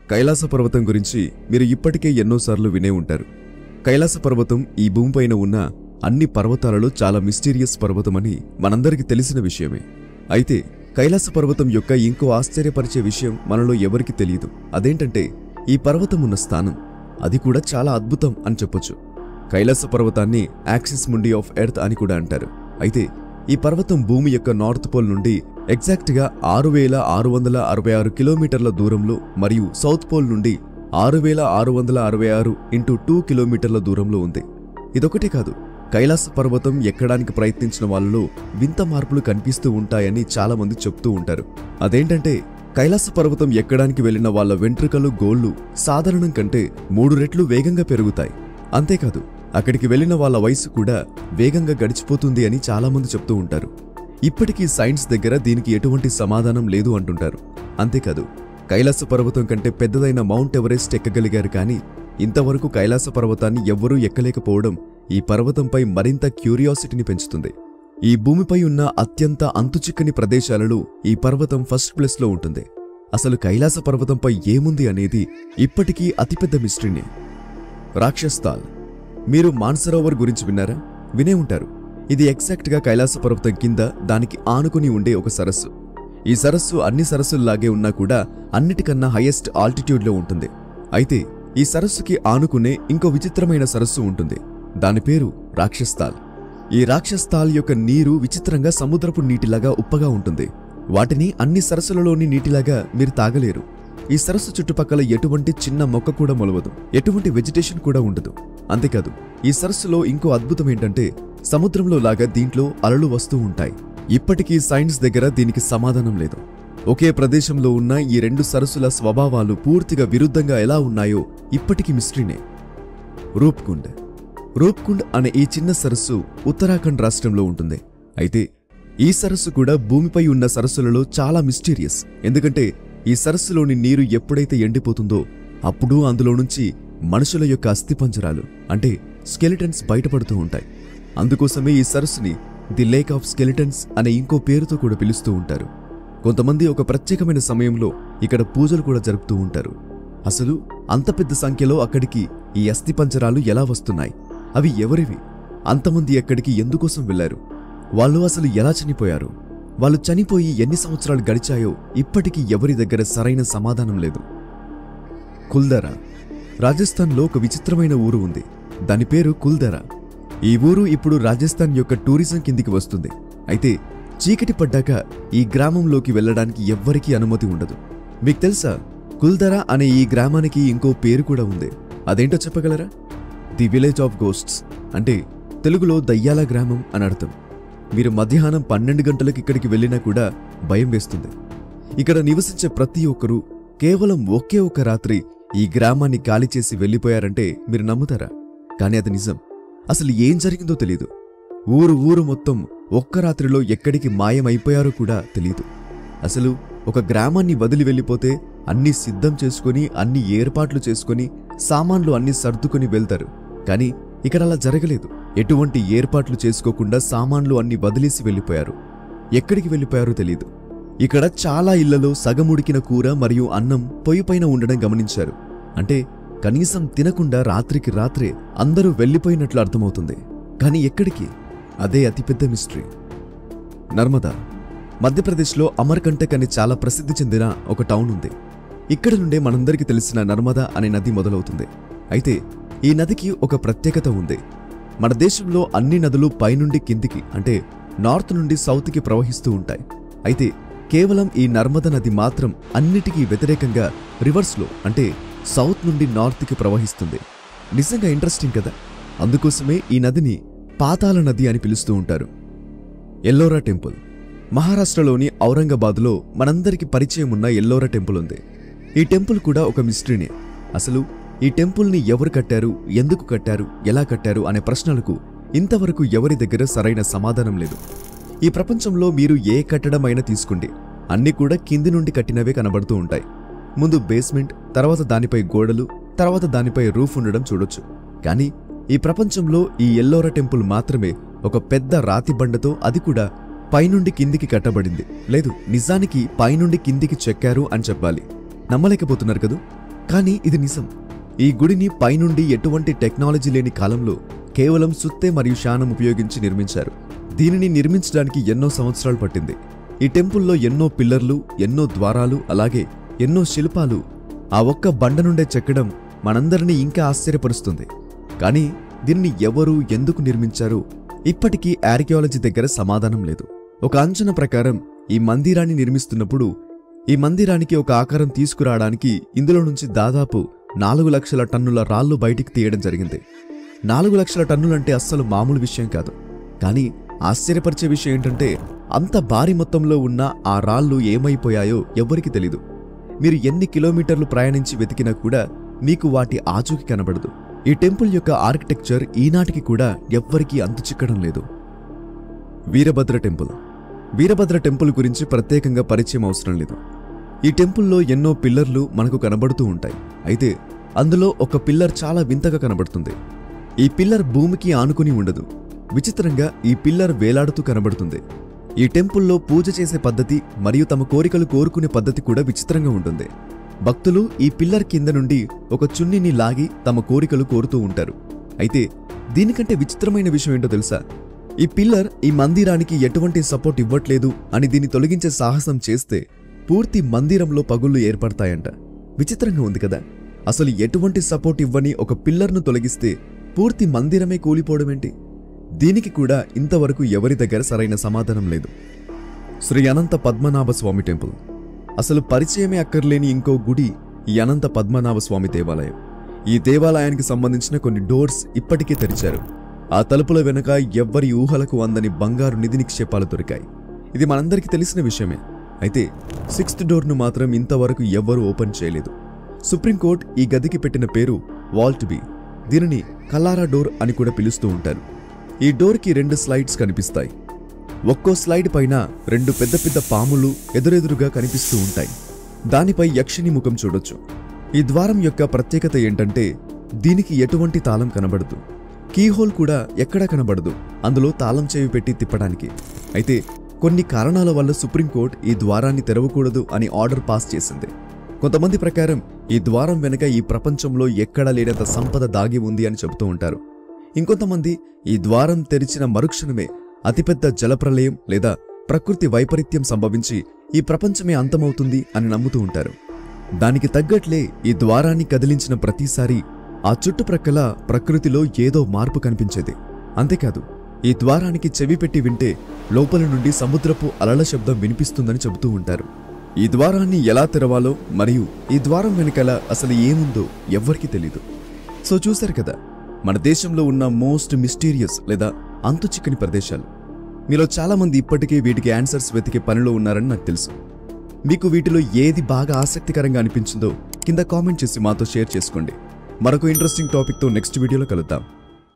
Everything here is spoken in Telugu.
కైలాస పర్వతం గురించి మీరు ఇప్పటికే ఎన్నోసార్లు వినే ఉంటారు కైలాస పర్వతం ఈ భూమిపైన ఉన్న అన్ని పర్వతాలలో చాలా మిస్టీరియస్ పర్వతమని మనందరికీ తెలిసిన విషయమే అయితే కైలాస పర్వతం యొక్క ఇంకో ఆశ్చర్యపరిచే విషయం మనలో ఎవరికి తెలియదు అదేంటంటే ఈ పర్వతం ఉన్న స్థానం అది కూడా చాలా అద్భుతం అని చెప్పొచ్చు కైలాస పర్వతాన్ని యాక్సిస్ ముండి ఆఫ్ ఎర్త్ అని కూడా అంటారు అయితే ఈ పర్వతం భూమి యొక్క నార్త్ పోల్ నుండి ఎగ్జాక్ట్గా ఆరు వేల ఆరు వందల అరవై ఆరు కిలోమీటర్ల దూరంలో మరియు సౌత్ పోల్ నుండి ఆరు వేల ఆరు వందల అరవై ఆరు ఇంటూ టూ కిలోమీటర్ల దూరంలో ఉంది ఇదొకటే కాదు కైలాస పర్వతం ఎక్కడానికి ప్రయత్నించిన వాళ్ళలో వింత మార్పులు కనిపిస్తూ ఉంటాయని చాలా మంది చెప్తూ ఉంటారు అదేంటంటే కైలాస పర్వతం ఎక్కడానికి వెళ్లిన వాళ్ళ వెంట్రుకలు గోళ్లు సాధారణం కంటే మూడు రెట్లు వేగంగా పెరుగుతాయి అంతేకాదు అక్కడికి వెళ్లిన వాళ్ళ వయసు కూడా వేగంగా గడిచిపోతుంది అని చాలా మంది చెప్తూ ఉంటారు ఇప్పటికీ సైన్స్ దగ్గర దీనికి ఎటువంటి సమాధానం లేదు అంటుంటారు అంతేకాదు కైలాస పర్వతం కంటే పెద్దదైన మౌంట్ ఎవరెస్ట్ ఎక్కగలిగారు కానీ ఇంతవరకు కైలాస పర్వతాన్ని ఎవ్వరూ ఎక్కలేకపోవడం ఈ పర్వతంపై మరింత క్యూరియాసిటీని పెంచుతుంది ఈ భూమిపై ఉన్న అత్యంత అంతుచిక్కని ప్రదేశాలలో ఈ పర్వతం ఫస్ట్ ప్లేస్లో ఉంటుంది అసలు కైలాస పర్వతంపై ఏముంది అనేది ఇప్పటికీ అతిపెద్ద మిస్టరీనే రాక్షస్తాల్ మీరు మాన్సరోవర్ గురించి విన్నారా వినే ఉంటారు ఇది ఎగ్జాక్ట్ గా కైలాస పర్వతం కింద దానికి ఆనుకుని ఉండే ఒక సరస్సు ఈ సరస్సు అన్ని సరస్సుల్లాగే ఉన్నా కూడా అన్నిటికన్నా హైయెస్ట్ ఆల్టిట్యూడ్ లో ఉంటుంది అయితే ఈ సరస్సుకి ఆనుకునే ఇంకో విచిత్రమైన సరస్సు ఉంటుంది దాని పేరు రాక్షస్తాల్ ఈ రాక్షస్తాల్ యొక్క నీరు విచిత్రంగా సముద్రపు నీటిలాగా ఉప్పగా ఉంటుంది వాటిని అన్ని సరస్సులలోని నీటిలాగా మీరు తాగలేరు ఈ సరస్సు చుట్టుపక్కల ఎటువంటి చిన్న మొక్క కూడా మొలవదు ఎటువంటి వెజిటేషన్ కూడా ఉండదు అంతేకాదు ఈ సరస్సులో ఇంకో అద్భుతం ఏంటంటే సముద్రంలో లాగా దీంట్లో అలలు వస్తూ ఉంటాయి ఇప్పటికీ సైన్స్ దగ్గర దీనికి సమాధానం లేదు ఒకే ప్రదేశంలో ఉన్న ఈ రెండు సరస్సుల స్వభావాలు పూర్తిగా విరుద్ధంగా ఎలా ఉన్నాయో ఇప్పటికీ మిస్టరీనే రూప్కుండ్ రూప్కుండ్ అనే ఈ చిన్న సరస్సు ఉత్తరాఖండ్ రాష్ట్రంలో ఉంటుంది అయితే ఈ సరస్సు కూడా భూమిపై ఉన్న సరస్సులలో చాలా మిస్టీరియస్ ఎందుకంటే ఈ సరస్సులోని నీరు ఎప్పుడైతే ఎండిపోతుందో అప్పుడు అందులో నుంచి మనుషుల యొక్క అస్థిపంజరాలు అంటే స్కెలిటన్స్ బయటపడుతూ ఉంటాయి అందుకోసమే ఈ సరస్సుని ది లేక్ ఆఫ్ స్కెలిటన్స్ అనే ఇంకో పేరుతో కూడా పిలుస్తూ ఉంటారు కొంతమంది ఒక ప్రత్యేకమైన సమయంలో ఇక్కడ పూజలు కూడా జరుపుతూ ఉంటారు అసలు అంత పెద్ద సంఖ్యలో అక్కడికి ఈ అస్థిపంజరాలు ఎలా వస్తున్నాయి అవి ఎవరివి అంతమంది అక్కడికి ఎందుకోసం వెళ్లారు వాళ్ళు అసలు ఎలా చనిపోయారు వాళ్ళు చనిపోయి ఎన్ని సంవత్సరాలు గడిచాయో ఇప్పటికీ ఎవరి దగ్గర సరైన సమాధానం లేదు కుల్దరా రాజస్థాన్లో ఒక విచిత్రమైన ఊరు ఉంది దాని పేరు కుల్దరా ఈ ఊరు ఇప్పుడు రాజస్థాన్ యొక్క టూరిజం కిందికి వస్తుంది అయితే చీకటి పడ్డాక ఈ గ్రామంలోకి వెళ్ళడానికి ఎవ్వరికీ అనుమతి ఉండదు మీకు తెలుసా కుల్దరా అనే ఈ గ్రామానికి ఇంకో పేరు కూడా ఉంది అదేంటో చెప్పగలరా ది విలేజ్ ఆఫ్ గోస్ట్స్ అంటే తెలుగులో దయ్యాల గ్రామం అని అర్థం మీరు మధ్యాహ్నం పన్నెండు గంటలకు ఇక్కడికి వెళ్ళినా కూడా భయం వేస్తుంది ఇక్కడ నివసించే ప్రతి ఒక్కరూ కేవలం ఒకే ఒక రాత్రి ఈ గ్రామాన్ని ఖాళీ చేసి వెళ్ళిపోయారంటే మీరు నమ్ముతారా కానీ అది నిజం అసలు ఏం జరిగిందో తెలియదు ఊరు ఊరు మొత్తం ఒక్క రాత్రిలో ఎక్కడికి మాయమైపోయారో కూడా తెలియదు అసలు ఒక గ్రామాన్ని వదిలి వెళ్ళిపోతే అన్ని సిద్ధం చేసుకొని అన్ని ఏర్పాట్లు చేసుకొని సామాన్లు అన్ని సర్దుకొని వెళ్తారు కానీ ఇక్కడ అలా జరగలేదు ఎటువంటి ఏర్పాట్లు చేసుకోకుండా సామాన్లు అన్ని వదిలేసి వెళ్ళిపోయారు ఎక్కడికి వెళ్ళిపోయారో తెలియదు ఇక్కడ చాలా ఇళ్లలో సగముడికిన కూర మరియు అన్నం పొయ్యిపైన ఉండడం గమనించారు అంటే కనీసం తినకుండా రాత్రికి రాత్రే అందరూ వెళ్ళిపోయినట్లు అర్థమవుతుంది కానీ ఎక్కడికి అదే అతిపెద్ద మిస్టరీ నర్మదా మధ్యప్రదేశ్లో అమర్కంటక్ అని చాలా ప్రసిద్ధి చెందిన ఒక టౌన్ ఉంది ఇక్కడ నుండే మనందరికీ తెలిసిన నర్మదా అనే నది మొదలవుతుంది అయితే ఈ నదికి ఒక ప్రత్యేకత ఉంది మన దేశంలో అన్ని నదులు పైనుండి కిందికి అంటే నార్త్ నుండి సౌత్కి ప్రవహిస్తూ ఉంటాయి అయితే కేవలం ఈ నర్మద నది మాత్రం అన్నిటికీ వ్యతిరేకంగా రివర్స్లో అంటే సౌత్ నుండి నార్త్కి ప్రవహిస్తుంది నిజంగా ఇంట్రెస్టింగ్ కదా అందుకోసమే ఈ నదిని పాతాల నది అని పిలుస్తూ ఉంటారు ఎల్లోరా టెంపుల్ మహారాష్ట్రలోని ఔరంగాబాద్లో మనందరికీ పరిచయం ఉన్న ఎల్లోరా టెంపుల్ ఉంది ఈ టెంపుల్ కూడా ఒక మిస్టరీనే అసలు ఈ టెంపుల్ని ఎవరు కట్టారు ఎందుకు కట్టారు ఎలా కట్టారు అనే ప్రశ్నలకు ఇంతవరకు ఎవరి దగ్గర సరైన సమాధానం లేదు ఈ ప్రపంచంలో మీరు ఏ కట్టడమైనా తీసుకోండి అన్నీ కూడా కింది నుండి కట్టినవే కనబడుతూ ఉంటాయి ముందు బేస్మెంట్ తర్వాత దానిపై గోడలు తర్వాత దానిపై రూఫ్ ఉండడం చూడొచ్చు కానీ ఈ ప్రపంచంలో ఈ ఎల్లోరా టెంపుల్ మాత్రమే ఒక పెద్ద రాతి బండతో అది కూడా పైనుండి కిందికి కట్టబడింది లేదు నిజానికి పైనుండి కిందికి చెక్కారు అని చెప్పాలి నమ్మలేకపోతున్నారు కదూ కానీ ఇది నిజం ఈ గుడిని పైనుండి ఎటువంటి టెక్నాలజీ లేని కాలంలో కేవలం సుత్తె మరియు శానం ఉపయోగించి నిర్మించారు దీనిని నిర్మించడానికి ఎన్నో సంవత్సరాలు పట్టింది ఈ టెంపుల్లో ఎన్నో పిల్లర్లు ఎన్నో ద్వారాలు అలాగే ఎన్నో శిల్పాలు ఆ ఒక్క బండ నుండే చెక్కడం మనందరినీ ఇంకా ఆశ్చర్యపరుస్తుంది కానీ దీన్ని ఎవరు ఎందుకు నిర్మించారు ఇప్పటికీ ఆర్కియాలజీ దగ్గర సమాధానం లేదు ఒక అంచనా ప్రకారం ఈ మందిరాన్ని నిర్మిస్తున్నప్పుడు ఈ మందిరానికి ఒక ఆకారం తీసుకురావడానికి ఇందులో నుంచి దాదాపు నాలుగు లక్షల టన్నుల రాళ్లు బయటికి తీయడం జరిగింది నాలుగు లక్షల టన్నులంటే అస్సలు మామూలు విషయం కాదు కానీ ఆశ్చర్యపరిచే విషయం ఏంటంటే అంత భారీ మొత్తంలో ఉన్న ఆ రాళ్ళు ఏమైపోయాయో ఎవ్వరికీ తెలీదు మీరు ఎన్ని కిలోమీటర్లు ప్రయాణించి వెతికినా కూడా మీకు వాటి ఆచూకీ కనబడదు ఈ టెంపుల్ యొక్క ఆర్కిటెక్చర్ ఈనాటికి కూడా ఎవ్వరికీ అంతు చిక్కడం లేదు వీరభద్ర టెంపుల్ వీరభద్ర టెంపుల్ గురించి ప్రత్యేకంగా పరిచయం అవసరం లేదు ఈ టెంపుల్లో ఎన్నో పిల్లర్లు మనకు కనబడుతూ ఉంటాయి అయితే అందులో ఒక పిల్లర్ చాలా వింతగా కనబడుతుంది ఈ పిల్లర్ భూమికి ఆనుకుని ఉండదు విచిత్రంగా ఈ పిల్లర్ వేలాడుతూ కనబడుతుంది ఈ టెంపుల్లో పూజ చేసే పద్ధతి మరియు తమ కోరికలు కోరుకునే పద్ధతి కూడా విచిత్రంగా ఉంటుంది భక్తులు ఈ పిల్లర్ కింద నుండి ఒక చున్నీని లాగి తమ కోరికలు కోరుతూ ఉంటారు అయితే దీనికంటే విచిత్రమైన విషయం ఏంటో తెలుసా ఈ పిల్లర్ ఈ మందిరానికి ఎటువంటి సపోర్ట్ ఇవ్వట్లేదు అని దీన్ని తొలగించే సాహసం చేస్తే పూర్తి మందిరంలో పగుళ్లు ఏర్పడతాయంట విచిత్రంగా ఉంది కదా అసలు ఎటువంటి సపోర్ట్ ఇవ్వని ఒక పిల్లర్ను తొలగిస్తే పూర్తి మందిరమే కూలిపోవడమేంటి దీనికి కూడా ఇంతవరకు ఎవరి దగ్గర సరైన సమాధానం లేదు శ్రీ అనంత పద్మనాభ స్వామి టెంపుల్ అసలు పరిచయమే అక్కర్లేని ఇంకో గుడి ఈ అనంత పద్మనాభ స్వామి దేవాలయం ఈ దేవాలయానికి సంబంధించిన కొన్ని డోర్స్ ఇప్పటికే తెరిచారు ఆ తలుపుల వెనుక ఎవ్వరి ఊహలకు అందని బంగారు నిధి నిక్షేపాలు దొరికాయి ఇది మనందరికీ తెలిసిన విషయమే అయితే సిక్స్త్ డోర్ను మాత్రం ఇంతవరకు ఎవ్వరూ ఓపెన్ చేయలేదు సుప్రీంకోర్టు ఈ గదికి పెట్టిన పేరు వాల్ట్ బి దీనిని కల్లారా డోర్ అని కూడా పిలుస్తూ ఉంటారు ఈ డోర్కి రెండు స్లైడ్స్ కనిపిస్తాయి ఒక్కో స్లైడ్ పైన రెండు పెద్ద పెద్ద పాములు ఎదురెదురుగా కనిపిస్తూ ఉంటాయి దానిపై యక్షిని ముఖం చూడొచ్చు ఈ ద్వారం యొక్క ప్రత్యేకత ఏంటంటే దీనికి ఎటువంటి తాళం కనబడదు కీహోల్ కూడా ఎక్కడా కనబడదు అందులో తాళం చేవి పెట్టి తిప్పడానికి అయితే కొన్ని కారణాల వల్ల సుప్రీంకోర్టు ఈ ద్వారాన్ని తెరవకూడదు అని ఆర్డర్ పాస్ చేసింది కొంతమంది ప్రకారం ఈ ద్వారం వెనుక ఈ ప్రపంచంలో ఎక్కడా లేనంత సంపద దాగి ఉంది అని చెబుతూ ఉంటారు ఇంకొంతమంది ఈ ద్వారం తెరిచిన మరుక్షణమే అతిపెద్ద జలప్రలయం లేదా ప్రకృతి వైపరీత్యం సంభవించి ఈ ప్రపంచమే అంతమవుతుంది అని నమ్ముతూ ఉంటారు దానికి తగ్గట్లే ఈ ద్వారాన్ని కదిలించిన ప్రతిసారి ఆ చుట్టుప్రక్కల ప్రకృతిలో ఏదో మార్పు కనిపించేది అంతేకాదు ఈ ద్వారానికి చెవి పెట్టి వింటే లోపల నుండి సముద్రపు అలల శబ్దం వినిపిస్తుందని చెబుతూ ఉంటారు ఈ ద్వారాన్ని ఎలా తెరవాలో మరియు ఈ ద్వారం వెనకాల అసలు ఏముందో ఎవ్వరికీ తెలీదు సో చూశారు కదా మన దేశంలో ఉన్న మోస్ట్ మిస్టీరియస్ లేదా అంతు చిక్కని ప్రదేశాలు మీలో చాలా మంది ఇప్పటికే వీటికి ఆన్సర్స్ వెతికే పనిలో ఉన్నారని నాకు తెలుసు మీకు వీటిలో ఏది బాగా ఆసక్తికరంగా అనిపించిందో కింద కామెంట్ చేసి మాతో షేర్ చేసుకోండి మరొక ఇంట్రెస్టింగ్ టాపిక్తో నెక్స్ట్ వీడియోలో కలుద్దాం